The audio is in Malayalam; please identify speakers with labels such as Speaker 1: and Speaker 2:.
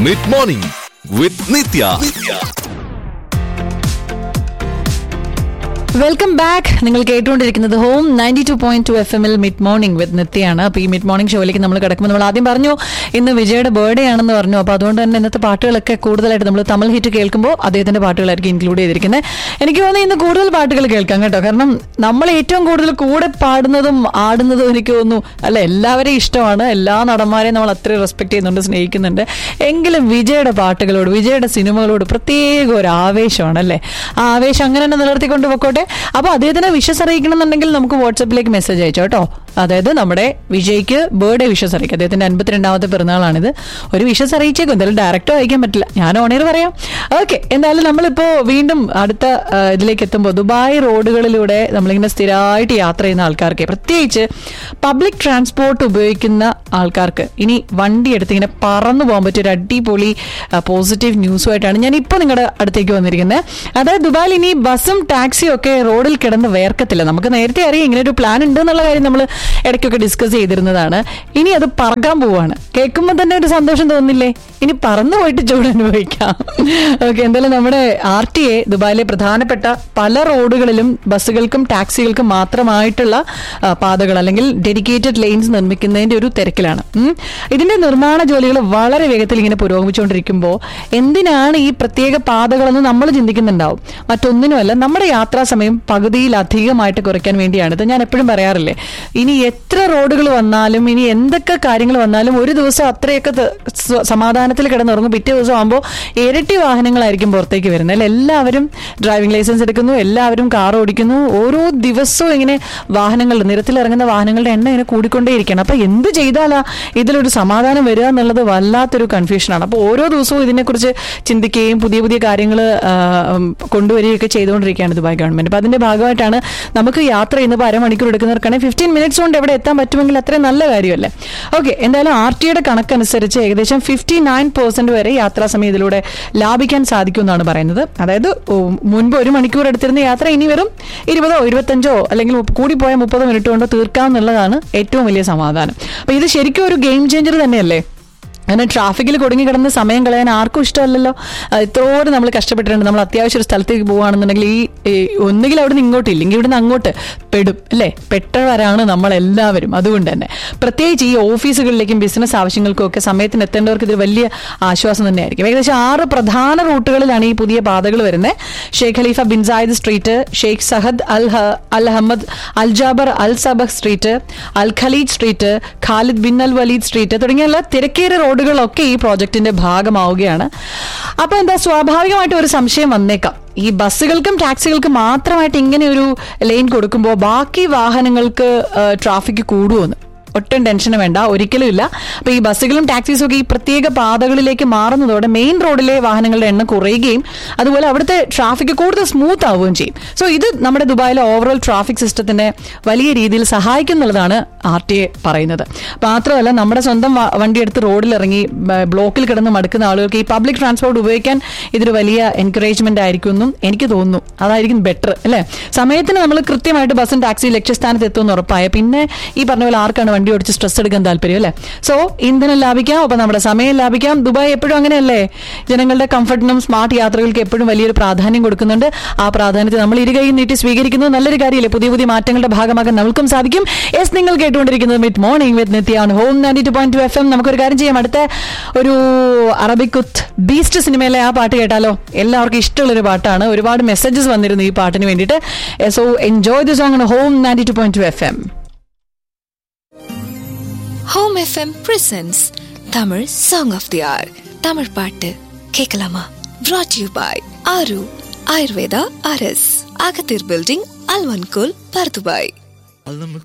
Speaker 1: Mid morning with Nithya
Speaker 2: welcome back നിങ്ങൾ കേട്ടുകൊണ്ടിരിക്കുന്നത് home ninety two point two F എമ്മിൽ മിഡ് മോർണിംഗ് വിത്ത് നിത്യയാണ് അപ്പോൾ ഈ മിഡ് മോർണിംഗ് ഷോയിലേക്ക് നമ്മൾ കിടക്കുമ്പോൾ നമ്മൾ ആദ്യം പറഞ്ഞു ഇന്ന് വിജയുടെ ബർത്ത്ഡേ ആണെന്ന് പറഞ്ഞു അപ്പോൾ അതുകൊണ്ട് തന്നെ ഇന്നത്തെ പാട്ടുകളൊക്കെ കൂടുതലായിട്ട് നമ്മൾ തമിഴ് ഹിറ്റ് കേൾക്കുമ്പോൾ അദ്ദേഹത്തിന്റെ പാട്ടുകളായിരിക്കും ഇൻക്ലൂഡ് ചെയ്തിരിക്കുന്നത് എനിക്ക് തോന്നുന്നു ഇന്ന് കൂടുതൽ പാട്ടുകൾ കേൾക്കാം കേട്ടോ കാരണം നമ്മൾ ഏറ്റവും കൂടുതൽ കൂടെ പാടുന്നതും ആടുന്നതും എനിക്ക് തോന്നുന്നു അല്ല എല്ലാവരെയും ഇഷ്ടമാണ് എല്ലാ നടന്മാരെയും നമ്മൾ അത്രയും റെസ്പെക്ട് ചെയ്യുന്നുണ്ട് സ്നേഹിക്കുന്നുണ്ട് എങ്കിലും വിജയുടെ പാട്ടുകളോട് വിജയുടെ സിനിമകളോട് പ്രത്യേക ഒരു ആവേശമാണ് അല്ലേ ആ ആവേശം അങ്ങനെ തന്നെ നിലനിർത്തിക്കൊണ്ട് പൊക്കോട്ടെ അപ്പൊ അദ്ദേഹത്തിന് വിഷസ് അറിയിക്കണമെന്നുണ്ടെങ്കിൽ നമുക്ക് വാട്സപ്പിലേക്ക് മെസ്സേജ് അയച്ചോ കേട്ടോ അതായത് നമ്മുടെ വിജയ്ക്ക് ബർത്ത്ഡേ വിഷസ് അറിയിക്കും അദ്ദേഹത്തിന്റെ അൻപത്തിരണ്ടാമത്തെ പിറന്നാളാണിത് ഒരു വിഷസ് അറിയിച്ചേക്കും എന്തായാലും ഡയറക്റ്റോ അയക്കാൻ പറ്റില്ല ഞാൻ ഓണർ പറയാം ഓക്കെ എന്തായാലും നമ്മളിപ്പോ വീണ്ടും അടുത്ത ആ, ഇതിലേക്ക് എത്തുമ്പോൾ ദുബായ് റോഡുകളിലൂടെ നമ്മളിങ്ങനെ സ്ഥിരമായിട്ട് യാത്ര ചെയ്യുന്ന ആൾക്കാർക്ക് പ്രത്യേകിച്ച് പബ്ലിക് ട്രാൻസ്പോർട്ട് ഉപയോഗിക്കുന്ന ആൾക്കാർക്ക് ഇനി വണ്ടി എടുത്ത് ഇങ്ങനെ പറന്നു പോകാൻ പറ്റിയ ഒരു അടിപൊളി പോസിറ്റീവ് ന്യൂസുമായിട്ടാണ് ഞാൻ ഇപ്പോൾ നിങ്ങളുടെ അടുത്തേക്ക് വന്നിരിക്കുന്നത് അതായത് ദുബായിൽ ഇനി ബസ്സും ടാക്സിയും ഒക്കെ റോഡിൽ കിടന്ന് വേർക്കത്തില്ല നമുക്ക് നേരത്തെ അറിയാം ഇങ്ങനെ ഒരു പ്ലാൻ ഉണ്ട് എന്നുള്ള കാര്യം നമ്മൾ ഇടയ്ക്കൊക്കെ ഡിസ്കസ് ചെയ്തിരുന്നതാണ് ഇനി അത് പറക്കാൻ പോവാണ് കേൾക്കുമ്പോൾ തന്നെ ഒരു സന്തോഷം തോന്നില്ലേ ഇനി പറന്നു പോയിട്ട് ചൂട് അനുഭവിക്കാം ഓക്കെ എന്തായാലും നമ്മുടെ ആർ ടി എ ദുബായിലെ പ്രധാനപ്പെട്ട പല റോഡുകളിലും ബസ്സുകൾക്കും ടാക്സികൾക്കും മാത്രമായിട്ടുള്ള ആ, പാതകൾ അല്ലെങ്കിൽ ഡെഡിക്കേറ്റഡ് ലെയിൻസ് നിർമ്മിക്കുന്നതിന്റെ ഒരു തിരക്കിലാണ് ഉം. ഇതിന്റെ നിർമ്മാണ ജോലികൾ വളരെ വേഗത്തിൽ ഇങ്ങനെ പുരോഗമിച്ചുകൊണ്ടിരിക്കുമ്പോൾ എന്തിനാണ് ഈ പ്രത്യേക പാതകളെന്ന് നമ്മൾ ചിന്തിക്കുന്നുണ്ടാവും മറ്റൊന്നിനുമല്ല നമ്മുടെ യാത്രാ സമയം പകുതിയിലധികമായിട്ട് കുറയ്ക്കാൻ വേണ്ടിയാണിത് ഞാൻ എപ്പോഴും പറയാറില്ലേ ഇനി എത്ര റോഡുകൾ വന്നാലും ഇനി എന്തൊക്കെ കാര്യങ്ങൾ വന്നാലും ഒരു ദിവസം അത്രയൊക്കെ ത- സ- സമാധാനത്തിൽ കിടന്നുറങ്ങും പിറ്റേ ദിവസം ആകുമ്പോൾ ഇരട്ടി വാഹനങ്ങളായിരിക്കും പുറത്തേക്ക് വരുന്നത് അല്ലെ എല്ലാവരും ഡ്രൈവിംഗ് ലൈസൻസ് എടുക്കുന്നു എല്ലാവരും കാർ ഓടിക്കുന്നു ഓരോ ദിവസവും ഇങ്ങനെ വാഹനങ്ങൾ നിരത്തിലിറങ്ങുന്ന വാഹനങ്ങളുടെ എണ്ണം ഇങ്ങനെ കൂടിക്കൊണ്ടേയിരിക്കണം അപ്പൊ എന്ത് ചെയ്താലാ ഇതിലൊരു സമാധാനം വരിക എന്നുള്ളത് വല്ലാത്തൊരു കൺഫ്യൂഷനാണ് അപ്പോൾ ഓരോ ദിവസവും ഇതിനെക്കുറിച്ച് ചിന്തിക്കുകയും പുതിയ പുതിയ കാര്യങ്ങൾ കൊണ്ടുവരികയൊക്കെ ചെയ്തുകൊണ്ടിരിക്കുകയാണ് ദുബായ് ഗവൺമെന്റ് അപ്പൊ അതിന്റെ ഭാഗമായിട്ടാണ് നമുക്ക് യാത്ര ചെയ്യുന്നപ്പോൾ അരമണിക്കൂർ എടുക്കുന്നവർക്കാണെങ്കിൽ ഫിഫ്റ്റീൻ മിനിറ്റ്സ് കൊണ്ട് എവിടെ എത്താൻ പറ്റുമെങ്കിൽ അത്രയും നല്ല കാര്യമല്ലേ ഓക്കെ എന്തായാലും ആർ ടിയുടെ കണക്കനുസരിച്ച് ഏകദേശം ഫിഫ്റ്റി നയൻ പെർസെന്റ് വരെ യാത്രാ സമയം ഇതിലൂടെ ലാഭിക്കാൻ സാധിക്കും എന്നാണ് പറയുന്നത് അതായത് ഉം, മുൻപ് ഒരു മണിക്കൂർ എടുത്തിരുന്ന യാത്ര ഇനി വെറും ഇരുപതോ ഇരുപത്തഞ്ചോ അല്ലെങ്കിൽ മുപ്പ- കൂടിപ്പോയ മുപ്പതോ മിനിറ്റ് കൊണ്ടോ തീർക്കാമെന്നുള്ളതാണ് ഏറ്റവും വലിയ സമാധാനം അപ്പൊ ഇത് ശരിക്കും ഒരു ഗെയിം ചേഞ്ചർ തന്നെയല്ലേ അങ്ങനെ ട്രാഫിക്കിൽ കുടുങ്ങി കിടന്ന് സമയം കളയാൻ ആർക്കും ഇഷ്ടമല്ലല്ലോ ആ, ഇത്രോടെ നമ്മൾ കഷ്ടപ്പെട്ടിട്ടുണ്ട് നമ്മൾ അത്യാവശ്യം ഒരു സ്ഥലത്തേക്ക് പോവുകയാണെന്നുണ്ടെങ്കിൽ ഈ ഈ ഒന്നുകിൽ അവിടെ നിന്ന് ഇങ്ങോട്ട് ഇല്ലെങ്കിൽ ഇവിടുന്ന് അങ്ങോട്ട് പെടും അല്ലേ പെട്ടവരാണ് നമ്മളെല്ലാവരും അതുകൊണ്ട് തന്നെ പ്രത്യേകിച്ച് ഈ ഓഫീസുകളിലേക്കും ബിസിനസ് ആവശ്യങ്ങൾക്കും ഒക്കെ സമയത്തിന് എത്തേണ്ടവർക്ക് ഇത് വലിയ ആശ്വാസം തന്നെയായിരിക്കും ഏകദേശം ആറ് പ്രധാന റൂട്ടുകളിലാണ് ഈ പുതിയ പാതകൾ വരുന്നത് Sheikh Khalifa bin Zayed street Sheikh Saad Al ഹ- Al Ahmad Al Jaber Al Sabah street Al Khalid street Khalid bin Al Waleed street തുടങ്ങിയുള്ള തിരക്കേറിയ റോഡുകളൊക്കെ ഈ പ്രോജക്റ്റിന്റെ ഭാഗമാവുകയാണ് അപ്പൊ എന്താ സ്വാഭാവികമായിട്ട് ഒരു സംശയം വന്നേക്കാം ഈ ബസ്സുകൾക്കും ടാക്സികൾക്കും മാത്രമായിട്ട് ഇങ്ങനെ ഒരു ലൈൻ കൊടുക്കുമ്പോൾ ബാക്കി വാഹനങ്ങൾക്ക് ട്രാഫിക് കൂടുമെന്ന് ഒട്ടും ടെൻഷൻ വേണ്ട ഒരിക്കലും ഇല്ല അപ്പൊ ഈ ബസ്സുകളും ടാക്സീസും ഒക്കെ ഈ പ്രത്യേക പാതകളിലേക്ക് മാറുന്നതോടെ മെയിൻ റോഡിലെ വാഹനങ്ങളുടെ എണ്ണം കുറയുകയും അതുപോലെ അവിടുത്തെ ട്രാഫിക് കൂടുതൽ സ്മൂത്ത് ആവുകയും ചെയ്യും സോ ഇത് നമ്മുടെ ദുബായിലെ ഓവറോൾ ട്രാഫിക് സിസ്റ്റത്തിനെ വലിയ രീതിയിൽ സഹായിക്കും എന്നുള്ളതാണ് ആർ ടി എ പറയുന്നത് മാത്രമല്ല നമ്മുടെ സ്വന്തം വ- വണ്ടി എടുത്ത് റോഡിലിറങ്ങി ബ- ബ്ലോക്കിൽ കിടന്ന് മടുക്കുന്ന ആളുകൾക്ക് ഈ പബ്ലിക് ട്രാൻസ്പോർട്ട് ഉപയോഗിക്കാൻ ഇതൊരു വലിയ എൻകറേജ്മെന്റ് ആയിരിക്കും എന്നും എനിക്ക് തോന്നുന്നു അതായിരിക്കും ബെറ്റർ അല്ലേ സമയത്തിന് നമ്മൾ കൃത്യമായിട്ട് ബസ്സും ടാക്സി ലക്ഷ്യസ്ഥാനത്ത് എത്തുമെന്ന് ഉറപ്പായ പിന്നെ ഈ പറഞ്ഞ പോലെ ആർക്കാണ് വണ്ടി ഓടിച്ച് സ്ട്രെസ് എടുക്കാൻ താല്പര്യം അല്ലേ സോ ഇന്ധനം ലാഭിക്കാം ഒപ്പം നമ്മുടെ സമയം ലാഭിക്കാം ദുബായ് എപ്പോഴും അങ്ങനെയല്ലേ ജനങ്ങളുടെ കംഫർട്ടിനും സ്മാർട്ട് യാത്രകൾക്ക് എപ്പോഴും വലിയൊരു പ്രാധാന്യം കൊടുക്കുന്നുണ്ട് ആ പ്രാധാന്യത്തെ നമ്മൾ ഇരുകൈ നീട്ടി സ്വീകരിക്കുന്നത് നല്ലൊരു കാര്യമല്ലേ പുതിയ പുതിയ മാറ്റങ്ങളുടെ ഭാഗമാകാൻ നമ്മൾക്കും സാധിക്കും എസ് നിങ്ങൾ കേട്ടുകൊണ്ടിരിക്കുന്നത് മിഡ് മോർണിംഗ് വിത്ത് നിത്യാണ് home ninety two point two F M നമുക്കൊരു കാര്യം ചെയ്യാം അടുത്ത ഒരു അറബിക് കുത്ത് ബീസ്റ്റ് സിനിമയിലെ ആ പാട്ട് കേട്ടാലോ എല്ലാവർക്കും ഇഷ്ടമുള്ളൊരു പാട്ടാണ് ഒരുപാട് മെസ്സേജസ് വന്നിരുന്നു ഈ പാട്ടിന് വേണ്ടിയിട്ട് so enjoy the song home ninety two point two F M
Speaker 3: home FM presents Tamil song of the hour Tamil பாட்டு கேட்கலாமா brought யூ பாய் ஆரு ஆயுர்வேதா ஆர்எஸ் அகத்தீர் பில்டிங் அல்வன்கோல் பர்துபாய்